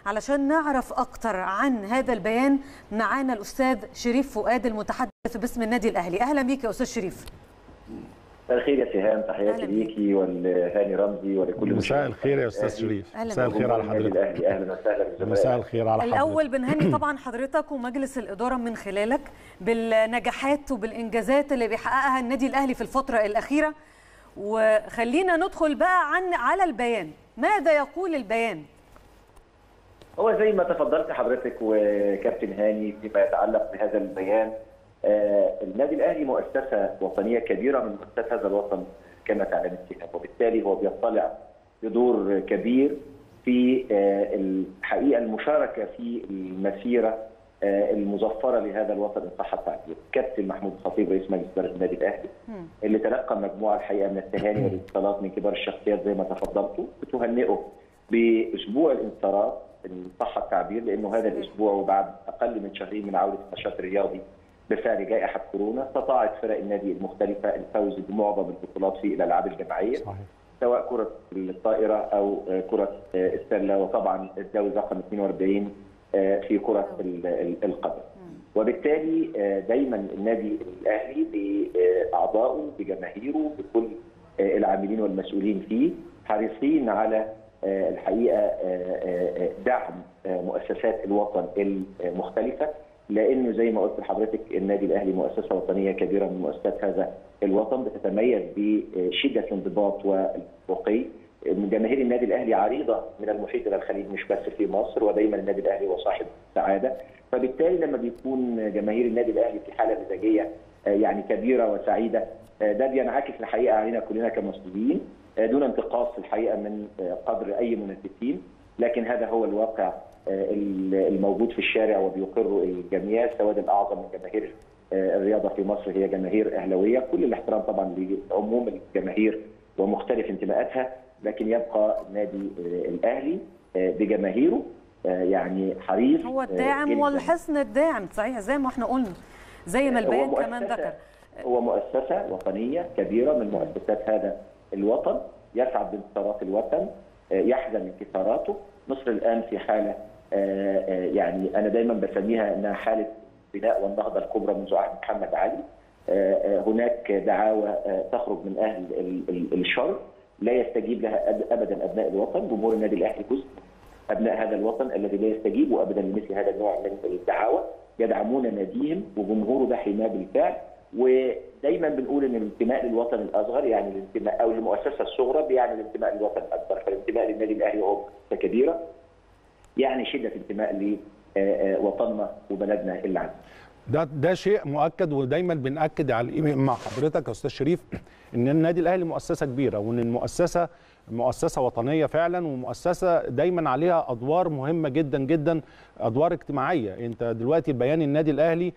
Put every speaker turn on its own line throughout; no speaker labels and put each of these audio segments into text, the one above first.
علشان نعرف اكتر عن هذا البيان معانا الاستاذ شريف فؤاد المتحدث باسم النادي الاهلي اهلا بيك يا استاذ شريف
مساء الخير يا سهام تحياتي
أهلا بيك.
ليكي ولهاني رمزي ولكل
مساء الخير يا استاذ شريف
أهلا
مساء
بك.
الخير على
النادي
حضرتك
الاهلي اهلا وسهلا بزملائي.
مساء الخير على حضرتك
الاول بنهني طبعا حضرتك ومجلس الاداره من خلالك بالنجاحات وبالانجازات اللي بيحققها النادي الاهلي في الفتره الاخيره وخلينا ندخل بقى عن على البيان ماذا يقول البيان
هو زي ما تفضلت حضرتك وكابتن هاني فيما يتعلق بهذا البيان آه النادي الاهلي مؤسسه وطنيه كبيره من مؤسسات هذا الوطن كما تعلم السهام وبالتالي هو بيطلع بدور كبير في آه الحقيقه المشاركه في المسيره آه المظفره لهذا الوطن ان صح التعبير. كابتن محمود الخطيب رئيس مجلس اداره النادي الاهلي اللي تلقى مجموعه الحقيقه من التهاني والاتصالات من كبار الشخصيات زي ما تفضلتوا بتهنئه باسبوع الانتصارات ان صح التعبير لانه هذا الاسبوع وبعد اقل من شهرين من عوده النشاط الرياضي بفعل جائحه كورونا استطاعت فرق النادي المختلفه الفوز بمعظم البطولات في الالعاب الجماعيه
صحيح
سواء كره الطائره او كره السله وطبعا الدوري رقم 42 في كره ال- ال- القدم. وبالتالي دايما النادي الاهلي باعضائه بجماهيره بكل العاملين والمسؤولين فيه حريصين على الحقيقه دعم مؤسسات الوطن المختلفه لانه زي ما قلت لحضرتك النادي الاهلي مؤسسه وطنيه كبيره من مؤسسات هذا الوطن بتتميز بشده الانضباط والرقي جماهير النادي الاهلي عريضه من المحيط الى الخليج مش بس في مصر ودايما النادي الاهلي هو صاحب سعاده فبالتالي لما بيكون جماهير النادي الاهلي في حاله مزاجيه يعني كبيره وسعيده ده بينعكس الحقيقه علينا كلنا كمسؤولين دون انتقاص الحقيقه من قدر اي منافسين لكن هذا هو الواقع الموجود في الشارع وبيقره الجميع السواد الاعظم من جماهير الرياضه في مصر هي جماهير اهلاويه كل الاحترام طبعا لعموم الجماهير ومختلف انتماءاتها لكن يبقى النادي الاهلي بجماهيره يعني حريص
هو الداعم
جداً.
والحصن الداعم صحيح زي ما احنا قلنا زي ما
هو
البيان
مؤسسة-
كمان ذكر
هو مؤسسة وطنية كبيرة من مؤسسات هذا الوطن يسعد بانتصارات الوطن آه، يحزن انكساراته مصر الآن في حالة آه، آه، يعني أنا دايما بسميها أنها حالة بناء والنهضة الكبرى منذ عهد محمد علي آه، آه، هناك دعاوى آه، تخرج من أهل ال- ال- الشر لا يستجيب لها أب- أبدا أبناء الوطن جمهور النادي الأهلي جزء ابناء هذا الوطن الذي لا يستجيبوا ابدا لمثل هذا النوع من الدعاوى يدعمون ناديهم وجمهوره ده حماه بالفعل ودايما بنقول ان الانتماء للوطن الاصغر يعني الانتماء او المؤسسه الصغرى بيعني الانتماء للوطن الاكبر فالانتماء للنادي الاهلي وهو مؤسسه كبيره يعني شده انتماء لوطننا وبلدنا اللي عندنا
ده ده شيء مؤكد ودايما بناكد على مع حضرتك يا استاذ شريف ان النادي الاهلي مؤسسه كبيره وان المؤسسه مؤسسه وطنيه فعلا ومؤسسه دايما عليها ادوار مهمه جدا جدا ادوار اجتماعيه انت دلوقتي البيان النادي الاهلي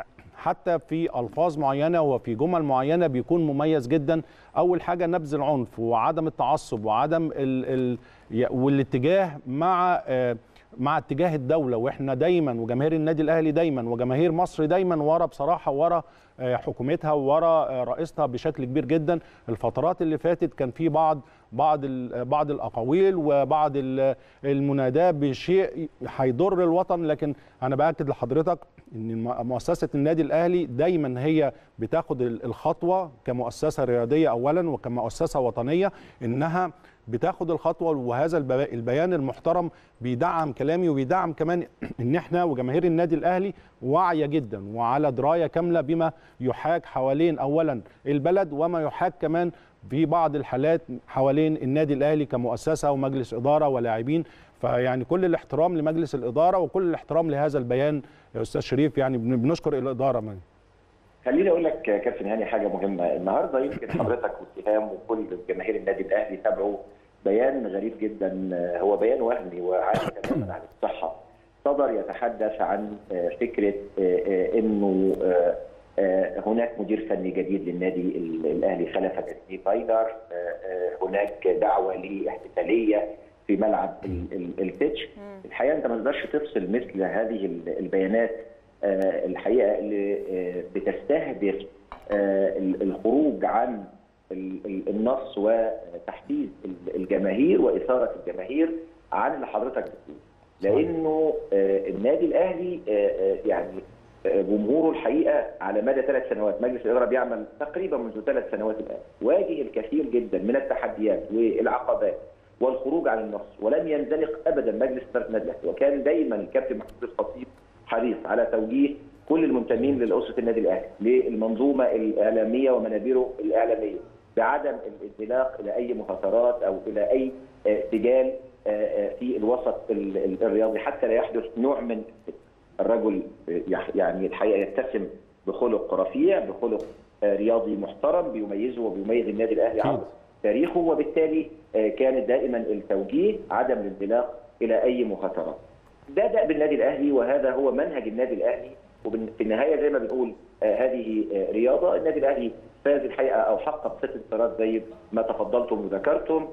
حتى في الفاظ معينه وفي جمل معينه بيكون مميز جدا اول حاجه نبذ العنف وعدم التعصب وعدم ال ال والاتجاه مع آه مع اتجاه الدوله واحنا دايما وجماهير النادي الاهلي دايما وجماهير مصر دايما ورا بصراحه ورا حكومتها ورا رئيسها بشكل كبير جدا الفترات اللي فاتت كان في بعض بعض بعض الاقاويل وبعض المناداه بشيء هيضر الوطن لكن انا باكد لحضرتك ان مؤسسه النادي الاهلي دايما هي بتاخد الخطوه كمؤسسه رياضيه اولا وكمؤسسه وطنيه انها بتاخد الخطوه وهذا البيان المحترم بيدعم كلامي وبيدعم كمان ان احنا وجماهير النادي الاهلي واعيه جدا وعلى درايه كامله بما يحاك حوالين اولا البلد وما يحاك كمان في بعض الحالات حوالين النادي الاهلي كمؤسسه ومجلس اداره ولاعبين فيعني كل الاحترام لمجلس الاداره وكل الاحترام لهذا البيان يا استاذ شريف يعني بنشكر الاداره من
خليني اقول لك كابتن هاني حاجه مهمه النهارده يمكن حضرتك واتهام وكل جماهير النادي الاهلي تابعوا بيان غريب جدا هو بيان وهمي وعالي تماما عن الصحه صدر يتحدث عن فكره انه هناك مدير فني جديد للنادي الاهلي خلف جديد بايدر هناك دعوه لاحتفاليه في ملعب التتش الحقيقه انت ما تقدرش تفصل مثل هذه البيانات الحقيقه اللي بتستهدف الخروج عن النص وتحفيز الجماهير واثاره الجماهير عن اللي حضرتك بتقوله. لانه آه، النادي الاهلي آه، آه، يعني آه، جمهوره الحقيقه على مدى ثلاث سنوات مجلس الاداره بيعمل تقريبا منذ ثلاث سنوات الان واجه الكثير جدا من التحديات والعقبات والخروج عن النص ولم ينزلق ابدا مجلس اداره النادي الاهلي وكان دايما الكابتن محمود الخطيب حريص على توجيه كل المنتمين لاسره النادي الاهلي للمنظومه الاعلاميه ومنابره الاعلاميه بعدم الانزلاق الى اي مهاترات او الى اي آه، سجال آه، آه، في الوسط ال- ال- الرياضي حتى لا يحدث نوع من الرجل آه، يح- يعني الحقيقه يتسم بخلق رفيع بخلق آه، رياضي محترم بيميزه وبيميز النادي الاهلي
أكيد.
عبر تاريخه وبالتالي آه، كان دائما التوجيه عدم الانزلاق الى اي مهاترات. ده دأب النادي الاهلي وهذا هو منهج النادي الاهلي وفي النهايه زي ما بنقول آه، هذه آه، رياضه النادي الاهلي فاز الحقيقه او حقق ست انتصارات زي ما تفضلتم وذكرتم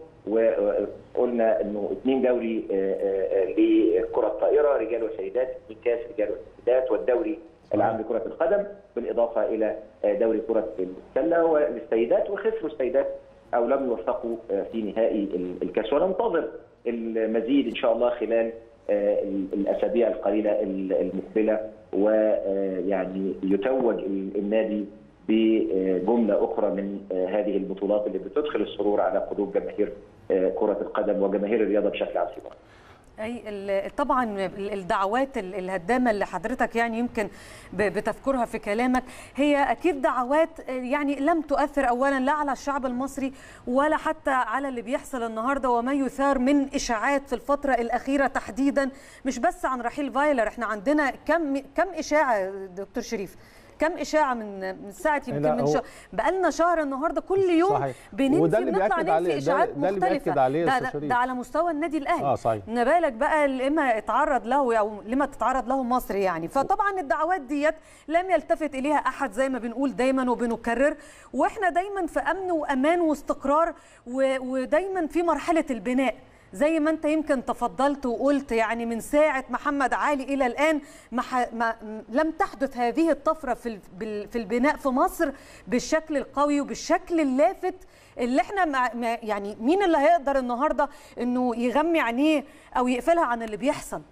وقلنا انه اثنين دوري آه، آه، لكره الطائره رجال وسيدات اثنين كاس رجال وسيدات والدوري العام لكره القدم بالاضافه الى آه، دوري كره السله والسيدات وخسروا السيدات او لم يوفقوا آه، في نهائي ال- الكاس وننتظر المزيد ان شاء الله خلال آه، ال- الاسابيع القليله ال- المقبله ويعني يتوج ال- النادي بجمله اخرى من آه، هذه البطولات اللي بتدخل السرور على قلوب جماهير آه، كره القدم وجماهير الرياضه بشكل عام في مصر.
اي ال- طبعا ال- الدعوات ال- الهدامه اللي حضرتك يعني يمكن ب- بتذكرها في كلامك هي اكيد دعوات يعني لم تؤثر اولا لا على الشعب المصري ولا حتى على اللي بيحصل النهارده وما يثار من اشاعات في الفتره الاخيره تحديدا مش بس عن رحيل فايلر احنا عندنا كم كم اشاعه دكتور شريف كم اشاعه من من ساعه
لا،
يمكن من
هو-
شهر بقالنا شهر النهارده كل يوم
صحيح.
بننفي
وده اللي
بنطلع
بيأكد
ننفي
عليه- ده-
اشاعات
ده اللي
مختلفه
بيأكد عليه يا
ده,
أستاذ
ده,
شريف.
ده على مستوى النادي الاهلي
آه، صحيح.
ما بالك بقى لما يتعرض له او لما تتعرض له مصر يعني فطبعا الدعوات ديت لم يلتفت اليها احد زي ما بنقول دايما وبنكرر واحنا دايما في امن وامان واستقرار و- ودايما في مرحله البناء زي ما انت يمكن تفضلت وقلت يعني من ساعه محمد علي الى الان ما ح... ما م- لم تحدث هذه الطفره في ال- بال- في البناء في مصر بالشكل القوي وبالشكل اللافت اللي احنا مع... ما- يعني مين اللي هيقدر النهارده انه يغمي عينيه او يقفلها عن اللي بيحصل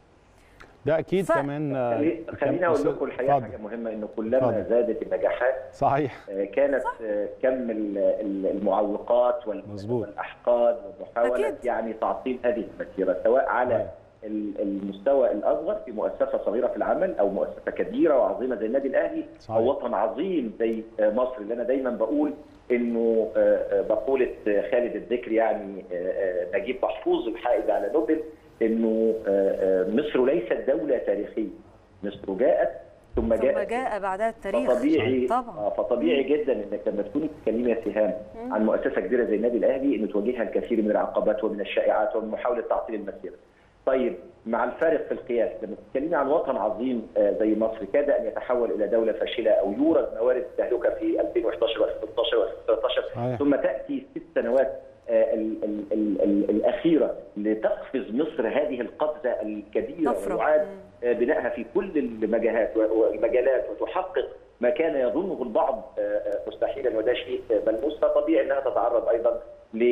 ده اكيد
ف-
كمان آه،
خلي-
كان
خليني اقول
أستاذ-
لكم الحقيقه
اتفضل.
حاجه مهمه انه كلما
اتفضل.
زادت النجاحات
صحيح
آه، كانت آه، كم ال- ال- المعوقات وال-
مظبوط.
والاحقاد ومحاوله
أكيد.
يعني تعطيل هذه المسيره سواء على
صحيح.
ال- المستوى الاصغر في مؤسسه صغيره في العمل او مؤسسه كبيره وعظيمه زي النادي الاهلي
صحيح.
او وطن عظيم زي آه، مصر اللي انا دايما بقول انه آه، آه، مقوله آه، خالد الذكر يعني آه، آه، نجيب محفوظ الحائز على نوبل انه آه، آه، مصر ليست دوله تاريخيه مصر جاءت ثم
ثم
جاءت
جاء بعدها التاريخ
فطبيعي
طبعا
آه، فطبيعي جدا انك لما تكوني بتتكلمي يا سهام عن مؤسسه كبيره زي النادي الاهلي ان تواجهها الكثير من العقبات ومن الشائعات ومن محاوله تعطيل المسيره. طيب مع الفارق في القياس لما تتكلمي عن وطن عظيم آه، زي مصر كاد ان يتحول الى دوله فاشله او يورد موارد التهلكه في 2011 و2016 و2013
صحيح.
ثم تاتي ست سنوات آه، ال- ال- ال- ال- الاخيره لتقفز مصر هذه القفزه الكبيره
طفرة.
ويعاد
مم.
بنائها في كل المجالات والمجالات وتحقق ما كان يظنه البعض مستحيلا وده شيء ملموس فطبيعي انها تتعرض ايضا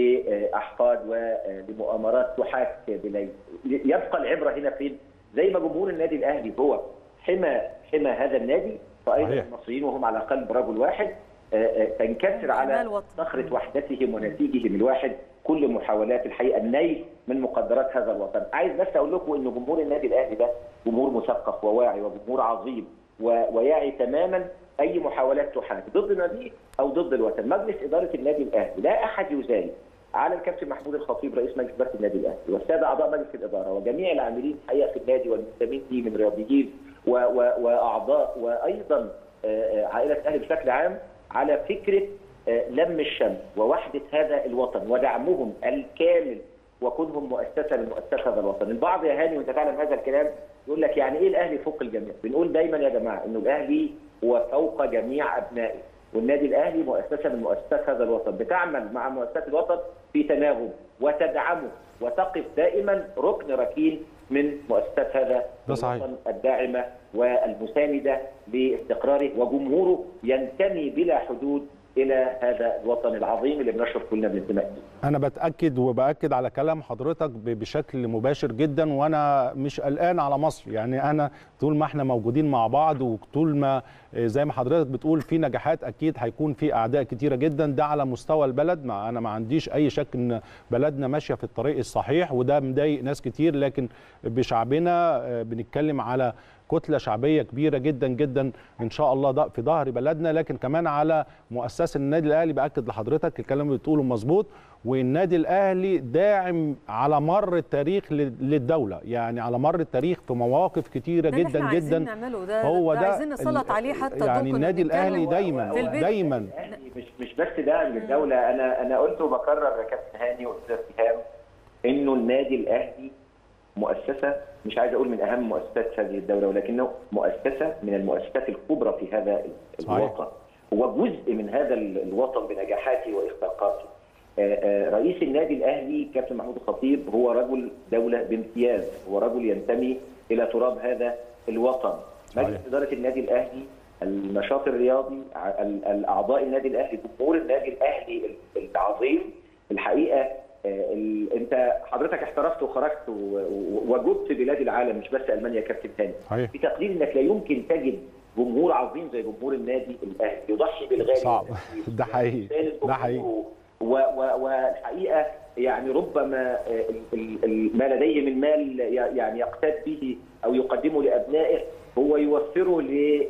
لاحقاد ولمؤامرات تحاك بليل يبقى العبره هنا فين؟ زي ما جمهور النادي الاهلي هو حمى حمى هذا النادي فايضا
صحيح.
المصريين وهم على قلب رجل واحد تنكسر على
جمال وطن.
صخره وحدتهم ونسيجهم الواحد كل محاولات الحقيقه النيل من مقدرات هذا الوطن، عايز بس اقول لكم ان جمهور النادي الاهلي ده جمهور مثقف وواعي وجمهور عظيم و- ويعي تماما اي محاولات تحاك ضد النادي او ضد الوطن، مجلس اداره النادي الاهلي لا احد يزايد على الكابتن محمود الخطيب رئيس مجلس اداره النادي الاهلي والساده اعضاء مجلس الاداره وجميع العاملين الحقيقه في النادي والمنتمين فيه من رياضيين و- و- واعضاء وايضا آه، آه، عائله الاهلي بشكل عام على فكره آه، لم الشمل ووحده هذا الوطن ودعمهم الكامل وكونهم مؤسسه من مؤسسه هذا الوطن، البعض يا هاني وانت تعلم هذا الكلام يقول لك يعني ايه الاهلي فوق الجميع؟ بنقول دايما يا جماعه انه الاهلي هو فوق جميع ابنائه، والنادي الاهلي مؤسسه من مؤسسات هذا الوطن، بتعمل مع مؤسسات الوطن في تناغم وتدعمه وتقف دائما ركن ركين من مؤسسات هذا
ده صحيح.
الوطن الداعمه والمسانده لاستقراره وجمهوره ينتمي بلا حدود الى هذا الوطن العظيم اللي بنشرف كلنا بالانتماء اليه.
انا بتاكد وباكد على كلام حضرتك ب- بشكل مباشر جدا وانا مش قلقان على مصر يعني انا طول ما احنا موجودين مع بعض وطول ما آه، زي ما حضرتك بتقول في نجاحات اكيد هيكون في اعداء كتيره جدا ده على مستوى البلد ما انا ما عنديش اي شك ان بلدنا ماشيه في الطريق الصحيح وده مضايق ناس كتير لكن بشعبنا آه، بنتكلم على كتله شعبيه كبيره جدا جدا ان شاء الله ده في ظهر بلدنا لكن كمان على مؤسسه النادي الاهلي باكد لحضرتك الكلام اللي بتقوله مظبوط والنادي الاهلي داعم على مر التاريخ لل- للدوله يعني على مر التاريخ في مواقف كتيره
ده اللي
جدا
احنا عايزين
جدا
نعمله ده
هو
ده
ده
عايزين نسلط
ال-
عليه حتى
يعني
ضوء
النادي
كنا
الاهلي
بنتكلم
دايما
في البيت.
دايما
الاهلي مش مش بس داعم للدوله انا انا قلت وبكرر يا كابتن هاني واستاذ سهام انه النادي الاهلي مؤسسه مش عايز اقول من اهم مؤسسات هذه الدوله ولكنه مؤسسه من المؤسسات الكبرى في هذا
صحيح.
الوطن هو جزء من هذا ال- الوطن بنجاحاته واخفاقاته آه، آه، رئيس النادي الاهلي كابتن محمود الخطيب هو رجل دوله بامتياز هو رجل ينتمي الى تراب هذا الوطن
صحيح.
مجلس اداره النادي الاهلي النشاط الرياضي ع- ال- الاعضاء النادي الاهلي جمهور النادي الاهلي ال- العظيم الحقيقه آه، ال- انت حضرتك احترفت وخرجت و- و- وجبت بلاد العالم مش بس المانيا يا كابتن ثاني
صحيح
في تقدير انك لا يمكن تجد جمهور عظيم زي جمهور النادي الاهلي يضحي بالغالي
صعب.
والنفيس
ده حقيقي.
والإنسان
ده حقيقي.
الجمهور. و- و- والحقيقه يعني ربما آه، ال- ال- ال- ما لديه من مال ي- يعني يقتات به او يقدمه لابنائه هو يوفره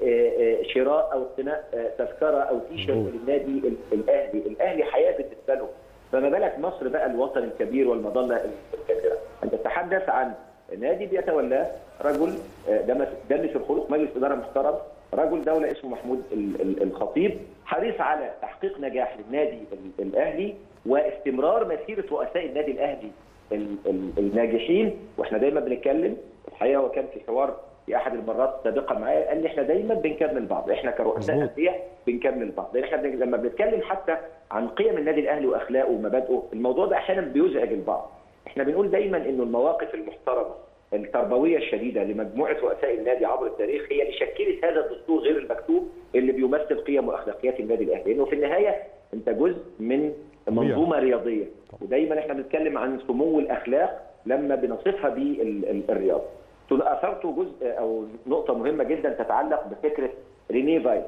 لشراء او اقتناء آه، تذكره او تيشيرت
مظبوط.
للنادي ال- الاهلي، الاهلي حياه بالنسبه له فما بالك مصر بقى الوطن الكبير والمظله الكبيره، انت تتحدث عن نادي بيتولاه رجل آه، دمس دمس الخلق مجلس اداره محترم رجل دوله اسمه محمود ال- ال- الخطيب حريص على تحقيق نجاح للنادي ال- الاهلي واستمرار مسيره رؤساء النادي الاهلي ال- ال- الناجحين واحنا دايما بنتكلم الحقيقه هو كان في حوار في احد المرات السابقه معايا قال لي احنا دايما بنكمل بعض احنا كرؤساء
مظبوط.
انديه بنكمل بعض لان احنا بن- لما بنتكلم حتى عن قيم النادي الاهلي واخلاقه ومبادئه الموضوع ده احيانا بيزعج البعض احنا بنقول دايما انه المواقف المحترمه التربويه الشديده لمجموعه رؤساء النادي عبر التاريخ هي اللي شكلت هذا الدستور غير المكتوب اللي بيمثل قيم واخلاقيات النادي الاهلي لانه في النهايه انت جزء من منظومه رياضيه ودايما احنا بنتكلم عن سمو الاخلاق لما بنصفها بالرياضه ثم اثرت جزء او نقطه مهمه جدا تتعلق بفكره ريني فايل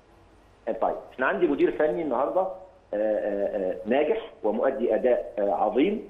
طيب احنا عندي مدير فني النهارده آه، آه، آه، ناجح ومؤدي اداء آه، عظيم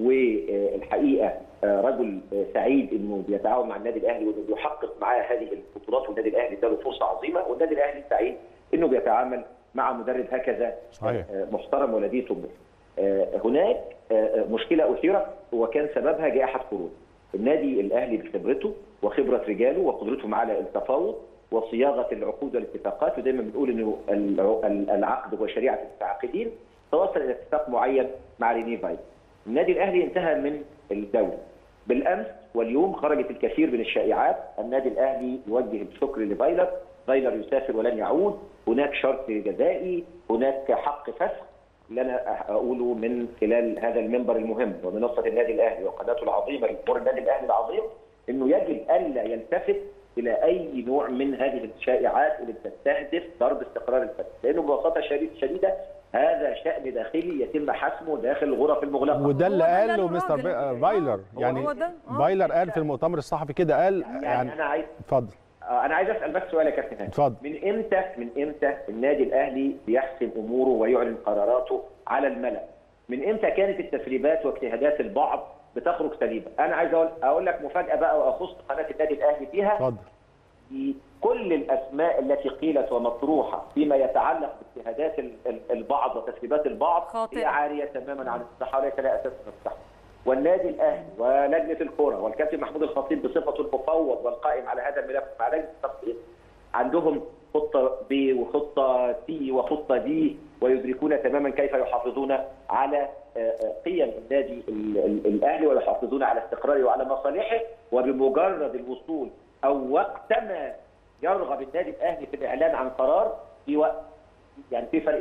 والحقيقه آه، رجل آه، سعيد انه بيتعاون مع النادي الاهلي وانه بيحقق معاه هذه البطولات والنادي الاهلي اداله فرصه عظيمه والنادي الاهلي سعيد انه بيتعامل مع مدرب هكذا
صحيح.
آه، محترم ولديه طموح. آه، هناك آه، آه، مشكله اثيرت وكان سببها جائحه كورونا. النادي الاهلي بخبرته وخبره رجاله وقدرتهم على التفاوض وصياغه العقود والاتفاقات ودايما بنقول انه الع- ال- العقد هو شريعه المتعاقدين توصل الى اتفاق معين مع ريني فايل. النادي الاهلي انتهى من الدوري. بالامس واليوم خرجت الكثير من الشائعات النادي الاهلي يوجه الشكر لفايلر فايلر يسافر ولن يعود هناك شرط جزائي هناك حق فسخ اللي انا اقوله من خلال هذا المنبر المهم ومنصه النادي الاهلي وقناته العظيمه لجمهور النادي الاهلي العظيم انه يجب الا يلتفت الى اي نوع من هذه الشائعات اللي بتستهدف ضرب استقرار الفريق لانه ببساطه شديد- شديده هذا شان داخلي يتم حسمه داخل الغرف المغلقه
وده اللي
هو ده
قاله
الراجل.
مستر بي-
آه،
فايلر
هو-
يعني
هو ده. آه.
فايلر قال في المؤتمر الصحفي كده قال
يعني,
يعني
انا عايز
اتفضل
آه، انا عايز اسال بس سؤال يا كابتن هاني
اتفضل.
من امتى من امتى النادي الاهلي بيحسم اموره ويعلن قراراته على الملأ من امتى كانت التسريبات واجتهادات البعض بتخرج سليمه انا عايز اقول اقول لك مفاجاه بقى واخص قناه النادي الاهلي فيها
اتفضل
في كل الاسماء التي قيلت ومطروحه فيما يتعلق باجتهادات ال- ال- البعض وتسريبات البعض
خاطئة.
هي عاريه تماما عن الصحه وليس لها اساس من الصحه. والنادي الاهلي ولجنه الكره والكابتن محمود الخطيب بصفته المفوض والقائم على هذا الملف مع لجنه التخطيط عندهم خطه بي وخطه سي وخطه دي ويدركون تماما كيف يحافظون على آه، آه، قيم النادي ال- ال- الاهلي ويحافظون على استقراره وعلى مصالحه وبمجرد الوصول او وقتما يرغب النادي الاهلي في الاعلان عن قرار في وقت يعني في فرق بين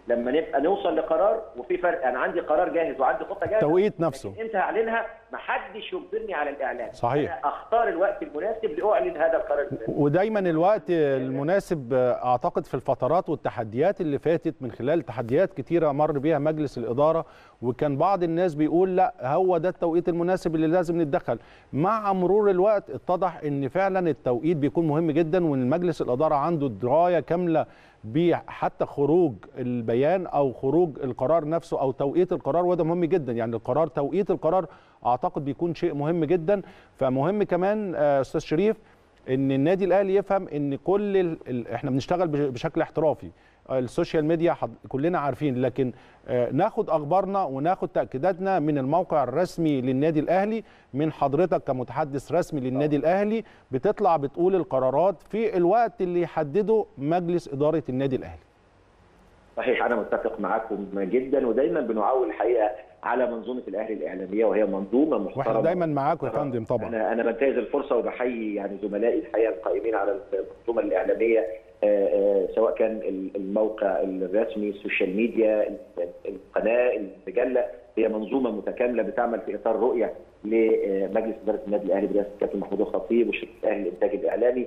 لما نبقى نوصل لقرار وفي فرق انا عندي قرار جاهز وعندي خطه جاهزه
التوقيت نفسه
لكن امتى هعلنها ما حدش يجبرني على الاعلان
صحيح.
انا اختار الوقت المناسب لاعلن هذا القرار المناسب.
ودايما الوقت المناسب اعتقد في الفترات والتحديات اللي فاتت من خلال تحديات كتيره مر بيها مجلس الاداره وكان بعض الناس بيقول لا هو ده التوقيت المناسب اللي لازم نتدخل مع مرور الوقت اتضح ان فعلا التوقيت بيكون مهم جدا وان مجلس الاداره عنده درايه كامله بحتى خروج البيان او خروج القرار نفسه او توقيت القرار وده مهم جدا يعني القرار توقيت القرار اعتقد بيكون شيء مهم جدا فمهم كمان آه، استاذ شريف ان النادي الاهلي يفهم ان كل ال... ال... احنا بنشتغل بش- بشكل احترافي السوشيال ميديا حض... كلنا عارفين لكن آه، ناخد اخبارنا وناخد تاكيداتنا من الموقع الرسمي للنادي الاهلي من حضرتك كمتحدث رسمي للنادي الاهلي بتطلع بتقول القرارات في الوقت اللي يحدده مجلس اداره النادي الاهلي
صحيح انا متفق معاكم جدا ودايما بنعول الحقيقه على منظومه الاهلي الاعلاميه وهي منظومه محترمه
واحنا دايما معاكم يا فندم طبعا
انا انا بنتهز الفرصه وبحيي يعني زملائي الحقيقه القائمين على المنظومه الاعلاميه آه، آه، سواء كان الموقع الرسمي السوشيال ميديا القناه المجله هي منظومه متكامله بتعمل في اطار رؤيه لمجلس اداره النادي الاهلي برئاسه الكابتن محمود الخطيب وشركه الاهلي للانتاج الاعلامي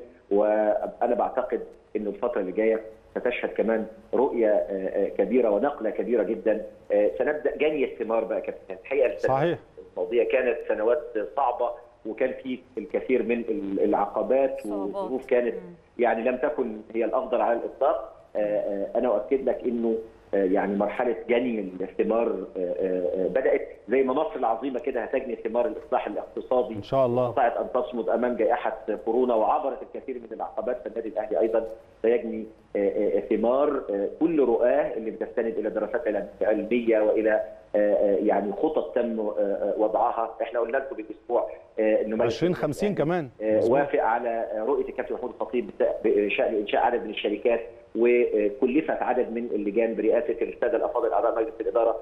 وانا بعتقد ان الفتره اللي جايه ستشهد كمان رؤيه آه، آه، كبيره ونقله كبيره جدا آه، سنبدا جني الثمار بقى يا كابتن الحقيقه
صحيح
الماضيه كانت سنوات صعبه وكان في الكثير من العقبات
صعوبات.
وظروف كانت يعني لم تكن هي الافضل على الاطلاق آه، آه، انا اؤكد لك انه آه، يعني مرحله جني الثمار آه، آه، بدات زي ما مصر العظيمه كده هتجني ثمار الاصلاح الاقتصادي
ان شاء الله
استطاعت ان تصمد امام جائحه كورونا وعبرت الكثير من العقبات فالنادي الاهلي ايضا سيجني آه، آه، ثمار آه، كل رؤاه اللي بتستند الى دراسات علميه والى آه، آه، يعني خطط تم آه، آه، وضعها احنا قلنا لكم بالاسبوع آه، انه مجلس
2050
النادي
كمان
آه،
مظبوط.
وافق على رؤيه الكابتن محمود الخطيب بت- بشان انشاء عدد من الشركات وكلفت عدد من اللجان برئاسه الساده الافاضل اعضاء مجلس الاداره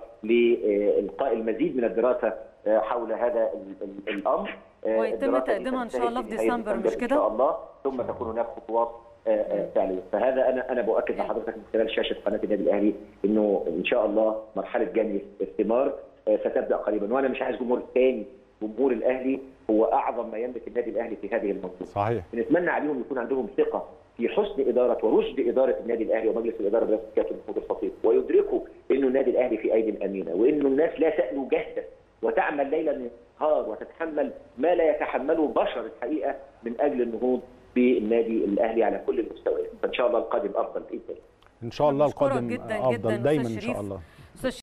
لالقاء المزيد من الدراسه آه، حول هذا ال- ال- الامر آه،
ويتم
الدراسة دي
تقديمها إن شاء الله في
تنتهي نهاية
ديسمبر، مش
ان
كده؟
شاء الله ثم تكون هناك خطوات آه، آه، فعليه فهذا انا انا باكد لحضرتك من خلال شاشه قناه النادي الاهلي انه ان شاء الله مرحله جني الثمار آه، ستبدا قريبا وانا مش عايز جمهور تاني جمهور الاهلي هو اعظم ما يملك النادي الاهلي في هذه المنظومه
صحيح
بنتمنى عليهم يكون عندهم ثقه في حسن اداره ورشد اداره النادي الاهلي ومجلس الاداره برئاسه الكابتن محمود الخطيب ويدركوا انه النادي الاهلي في ايدي امينه وانه الناس لا تألو جهدا وتعمل ليلا نهار وتتحمل ما لا يتحمله بشر الحقيقه من اجل النهوض بالنادي الاهلي على كل المستويات فان شاء الله القادم افضل باذن الله
ان شاء الله
بنشكرك
القادم
جداً
افضل
جداً
دايما
أستاذ
ان
شريف.
شاء الله
أستاذ